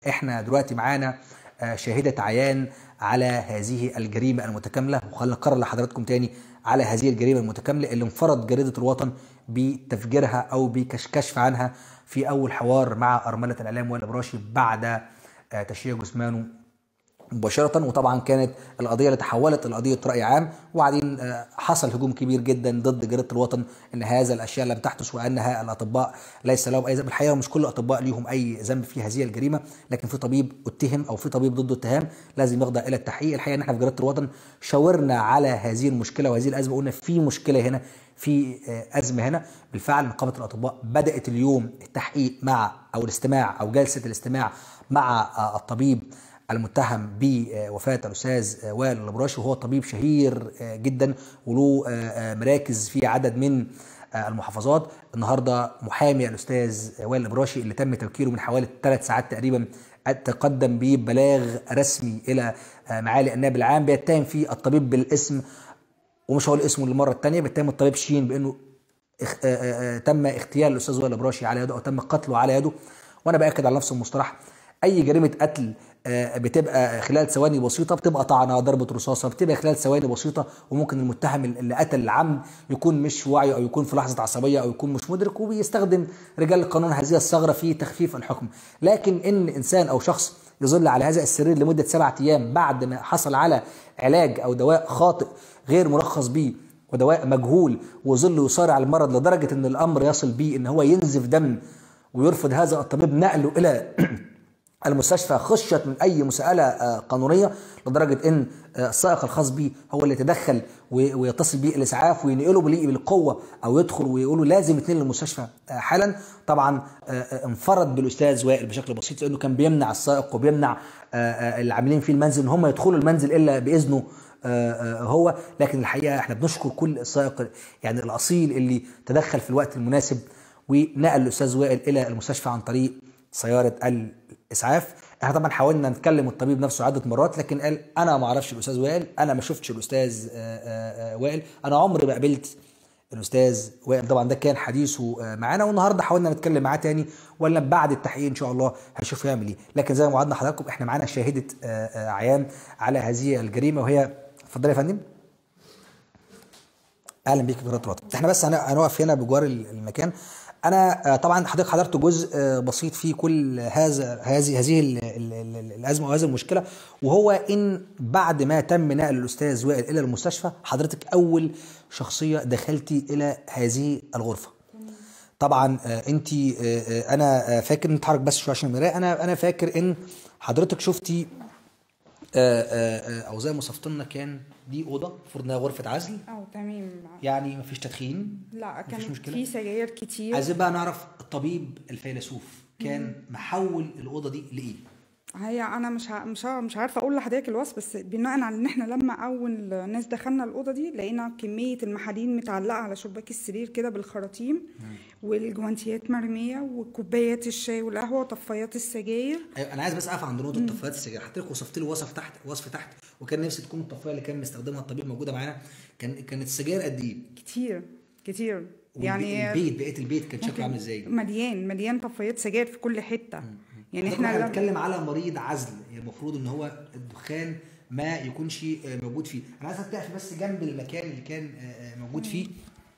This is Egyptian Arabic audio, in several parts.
احنا دلوقتي معانا آه، شاهدة عيان على هذه الجريمة المتكاملة وخلينا نقرر لحضراتكم تاني على هذه الجريمة المتكاملة اللي انفرد جريدة الوطن بتفجيرها أو بكشف عنها في أول حوار مع أرملة الإعلام والإبراشي بعد آه، تشييع جثمانه مباشرة وطبعا كانت القضية اللي تحولت إلى قضية رأي عام وبعدين آه، حصل هجوم كبير جدا ضد جريدة الوطن إن هذا الأشياء لم تحدث وأنها الأطباء ليس لهم أي ذنب الحقيقة مش كل الأطباء ليهم أي ذنب في هذه الجريمة لكن في طبيب اتهم أو في طبيب ضده اتهام لازم يخضع إلى التحقيق الحقيقة إن إحنا في جريدة الوطن شاورنا على هذه المشكلة وهذه الأزمة قلنا في مشكلة هنا في آه، أزمة هنا بالفعل نقابة الأطباء بدأت اليوم التحقيق مع أو الاستماع أو جلسة الاستماع مع آه، الطبيب المتهم بوفاة الأستاذ وائل الأبراشي وهو طبيب شهير آه، جدا وله آه، آه، مراكز في عدد من آه، المحافظات النهارده محامي الأستاذ وائل الأبراشي اللي تم توكيله من حوالي ثلاث ساعات تقريبا تقدم ببلاغ رسمي إلى آه، معالي النائب العام بيتهم فيه الطبيب بالاسم ومش هقول اسمه للمره الثانيه بيتهم الطبيب شين بانه اخ... آه آه آه تم اغتيال الاستاذ وائل الابراشي على يده او تم قتله على يده وانا باكد على نفس المصطلح اي جريمه قتل آه بتبقى خلال ثواني بسيطه بتبقى طعنه ضربه رصاصه بتبقى خلال ثواني بسيطه وممكن المتهم اللي قتل العمد يكون مش واعي او يكون في لحظه عصبيه او يكون مش مدرك وبيستخدم رجال القانون هذه الثغره في تخفيف الحكم لكن ان انسان او شخص يظل على هذا السرير لمده سبعة ايام بعد ما حصل على علاج او دواء خاطئ غير مرخص به ودواء مجهول وظل يصارع المرض لدرجه ان الامر يصل بيه ان هو ينزف دم ويرفض هذا الطبيب نقله الى المستشفى خشيه من اي مساءله آه، قانونيه لدرجه ان آه، السائق الخاص به هو اللي يتدخل و- ويتصل به الاسعاف وينقله بال- بالقوه او يدخل ويقولوا لازم يتنقل للمستشفى آه، حالا طبعا آه، آه، انفرد بالاستاذ وائل بشكل بسيط لانه كان بيمنع السائق وبيمنع آه، آه، العاملين في المنزل ان هم يدخلوا المنزل الا باذنه آه، آه، هو لكن الحقيقه احنا بنشكر كل السائق يعني الاصيل اللي تدخل في الوقت المناسب ونقل الاستاذ وائل الى المستشفى عن طريق سياره الاسعاف احنا طبعا حاولنا نتكلم الطبيب نفسه عده مرات لكن قال انا ما اعرفش الاستاذ وائل انا ما شفتش الاستاذ آه، آه، آه، وائل انا عمري ما قابلت الاستاذ وائل طبعا ده كان حديثه آه، معانا والنهارده حاولنا نتكلم معاه تاني ولا بعد التحقيق ان شاء الله هنشوف يعمل ايه لكن زي ما وعدنا حضراتكم احنا معانا شاهده آه، آه، عيان على هذه الجريمه وهي اتفضلي يا فندم اهلا بيك في قناه الوطن احنا بس هن- هنقف هنا بجوار ال- المكان انا آه، طبعا حضرتك حضرت جزء آه، بسيط في كل هذا هذه هذه ال- ال- ال- الازمه وهذه المشكله وهو ان بعد ما تم نقل الاستاذ وائل الى المستشفى حضرتك اول شخصيه دخلتي الى هذه الغرفه طبعا انت انا آه، فاكر نتحرك بس شويه عشان المرايه انا انا فاكر ان حضرتك شفتي آه، آه، آه، او زي ما وصفت لنا كان دي اوضه المفروض انها غرفه عزل اه تمام يعني مفيش تدخين لا مفيش كان مشكلة؟ في سجاير كتير عايزين بقى نعرف الطبيب الفيلسوف كان محول الاوضه دي لايه؟ هي انا مش ع... مش ع... مش عارفه اقول لحضرتك الوصف بس بناء على ان احنا لما اول ناس دخلنا الاوضه دي لقينا كميه المحاليل متعلقه على شباك السرير كده بالخراطيم والجوانتيات مرميه وكوبايات الشاي والقهوه وطفايات السجاير أيوة انا عايز بس اقف عند نقطه طفايات السجاير حضرتك وصفت لي وصف تحت وصف تحت وكان نفسي تكون الطفايه اللي كان مستخدمها الطبيب موجوده معانا كان كانت السجاير قد ايه؟ كتير كتير يعني يعني البيت بقيه البيت كان شكله عامل ازاي؟ مليان مليان طفايات سجاير في كل حته يعني احنا احنا لم- بنتكلم على مريض عزل يعني المفروض ان هو الدخان ما يكونش آه، موجود فيه انا عايزك تقف بس جنب المكان اللي كان آه، آه، موجود فيه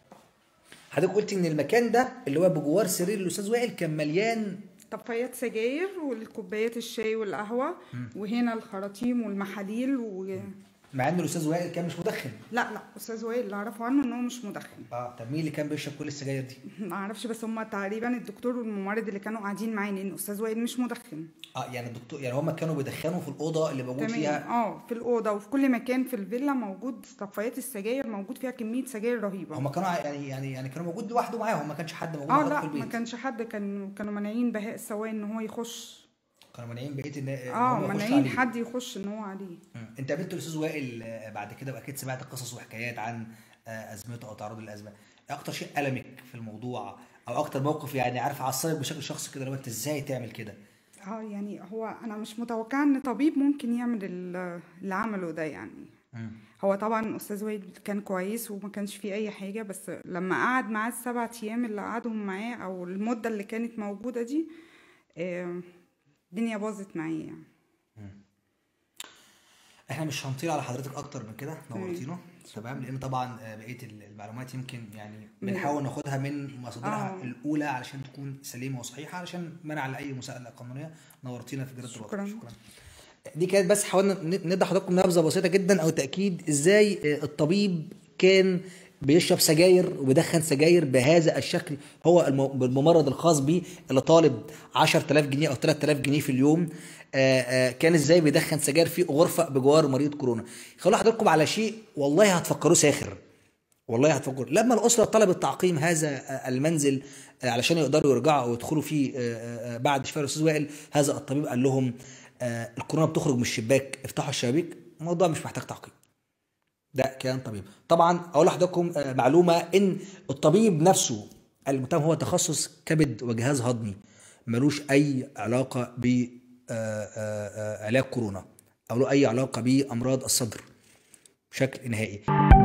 حضرتك قلت ان المكان ده اللي هو بجوار سرير الاستاذ وائل كان مليان طفايات سجاير والكوبايات الشاي والقهوه وهنا الخراطيم والمحاليل و... مع ان الاستاذ وائل كان مش مدخن لا لا استاذ وائل اللي اعرفه عنه ان هو مش مدخن اه طب مين اللي كان بيشرب كل السجاير دي؟ ما اعرفش بس هم تقريبا الدكتور والممرض اللي كانوا قاعدين معايا لان استاذ وائل مش مدخن اه يعني الدكتور يعني هم كانوا بيدخنوا في الاوضه اللي موجود تمام فيها اه في الاوضه وفي كل مكان في الفيلا موجود طفايات السجاير موجود فيها كميه سجاير رهيبه هم كانوا ع- يعني يعني يعني كانوا موجود لوحده معاهم ما كانش حد موجود اه معاهم لا في البيت ما كانش حد كان كانوا مانعين بهاء السواق ان هو يخش كانوا مانعين بقيه ان إن اه هم يخشوا مانعين عليه. حد يخش ان هو عليه مم. انت قابلت الاستاذ وائل آه، بعد كده واكيد سمعت قصص وحكايات عن آه، ازمته او تعرضه للازمه اكتر شيء المك في الموضوع او اكتر موقف يعني عارف عصبك بشكل شخصي كده لو انت ازاي تعمل كده اه يعني هو انا مش متوقعه ان طبيب ممكن يعمل ال- اللي عمله ده يعني مم. هو طبعا استاذ وائل كان كويس وما كانش فيه اي حاجه بس لما قعد معاه السبع ايام اللي قعدهم معاه او المده اللي كانت موجوده دي آه، الدنيا باظت معايا يعني احنا مش هنطيل على حضرتك اكتر من كده نورتينا تمام لان طبعا آه، بقيه المعلومات يمكن يعني بنحاول ناخدها من مصادرها آه. الاولى علشان تكون سليمه وصحيحه علشان منع لاي مساءله قانونيه نورتينا في جريده الوطن شكراً. شكرا دي كانت بس حاولنا ن- ندي حضراتكم نبذه بسيطه جدا او تاكيد ازاي آه، الطبيب كان بيشرب سجاير وبيدخن سجاير بهذا الشكل هو الم- الممرض الخاص بيه اللي طالب 10000 جنيه او 3000 جنيه في اليوم آه، آه، كان ازاي بيدخن سجاير في غرفه بجوار مريض كورونا خلوا حضراتكم على شيء والله هتفكروه ساخر والله هتفكر لما الاسره طلبت تعقيم هذا آه، المنزل آه، علشان يقدروا يرجعوا او يدخلوا فيه آه، آه، آه، بعد شفاء الاستاذ وائل هذا الطبيب قال لهم آه، الكورونا بتخرج من الشباك افتحوا الشبابيك الموضوع مش محتاج تعقيم ده كان طبيب طبعا اقول لحضراتكم آه، معلومه ان الطبيب نفسه المتهم هو تخصص كبد وجهاز هضمي ملوش اي علاقه ب آه، آه، آه، علاج كورونا او له اي علاقه بامراض الصدر بشكل نهائي